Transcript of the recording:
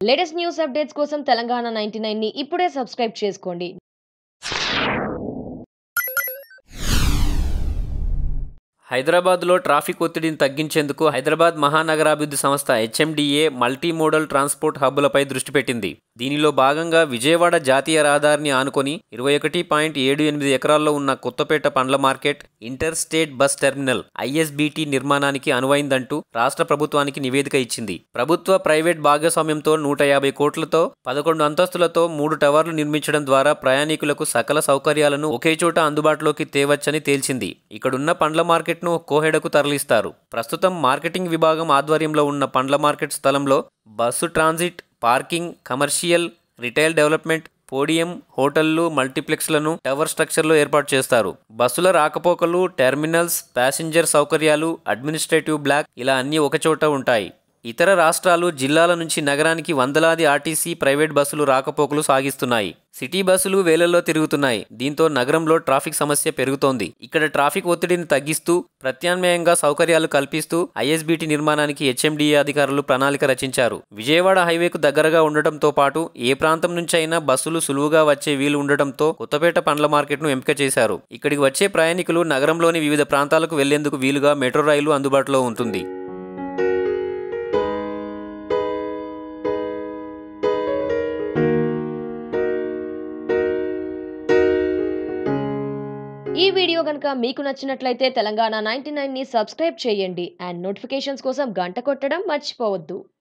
latest news updates కోసం Telangana ninety ని ఇప్పుడే సబ్స్క్రైబ్ చేసుకోండి హైదరాబాద్లో ట్రాఫిక్ ఒత్తిడిని తగ్గించేందుకు హైదరాబాద్ మహానగరాభివృద్ధి సంస్థ హెచ్ఎండిఏ మల్టీ మోడల్ ట్రాన్స్పోర్ట్ హబ్బులపై దృష్టి పెట్టింది దీనిలో భాగంగా విజయవాడ జాతీయ రహదారిని ఆనుకొని ఇరవై ఒకటి పాయింట్ ఏడు ఎనిమిది ఎకరాల్లో ఉన్న కొత్తపేట పండ్ల market inter state bus terminal ISBT నిర్మాణానికి అనువైందంటూ రాష్ట్ర ప్రభుత్వానికి నివేదిక ఇచ్చింది ప్రభుత్వ ప్రైవేట్ భాగస్వామ్యంతో నూట యాభై కోట్లతో పదకొండు అంతస్తులతో మూడు టవర్లు నిర్మించడం ద్వారా ప్రయాణికులకు సకల సౌకర్యాలను ఒకే చోట అందుబాటులోకి తేవచ్చని తేల్చింది ఇక్కడున్న పండ్ల మార్కెట్ను కోహెడకు తరలిస్తారు ప్రస్తుతం మార్కెటింగ్ విభాగం ఆధ్వర్యంలో ఉన్న పండ్ల మార్కెట్ స్థలంలో bus transit parking commercial retail development podium హోటళ్లు మల్టీప్లెక్స్లను టవర్ స్ట్రక్చర్లో ఏర్పాటు చేస్తారు బస్సుల రాకపోకలు టెర్మినల్స్ ప్యాసింజర్ సౌకర్యాలు అడ్మినిస్ట్రేటివ్ బ్లాక్ ఇలా అన్నీ ఒకచోట ఉంటాయి ఇతర రాష్ట్రాలు జిల్లాల నుంచి నగరానికి వందలాది ఆర్టీసీ ప్రైవేట్ బస్సులు రాకపోకలు సాగిస్తున్నాయి సిటీ బస్సులు వేలల్లో తిరుగుతున్నాయి దీంతో నగరంలో ట్రాఫిక్ సమస్య పెరుగుతోంది ఇక్కడ ట్రాఫిక్ ఒత్తిడిని తగ్గిస్తూ ప్రత్యామ్నాయంగా సౌకర్యాలు కల్పిస్తూ ఐఎస్బిటి నిర్మాణానికి హెచ్ఎండిఏ అధికారులు ప్రణాళిక రచించారు విజయవాడ హైవేకు దగ్గరగా ఉండటంతో పాటు ఏ ప్రాంతం నుంచైనా బస్సులు సులువుగా వచ్చే వీలు ఉండటంతో కొత్తపేట పండ్ల మార్కెట్ను ఎంపిక చేశారు ఇక్కడికి వచ్చే ప్రయాణికులు నగరంలోని వివిధ ప్రాంతాలకు వెళ్లేందుకు వీలుగా మెట్రో రైలు అందుబాటులో ఉంటుంది ఈ వీడియో కనుక మీకు నచ్చినట్లయితే తెలంగాణ నైన్టీ ని సబ్స్క్రైబ్ చేయండి అండ్ నోటిఫికేషన్స్ కోసం గంట కొట్టడం మర్చిపోవద్దు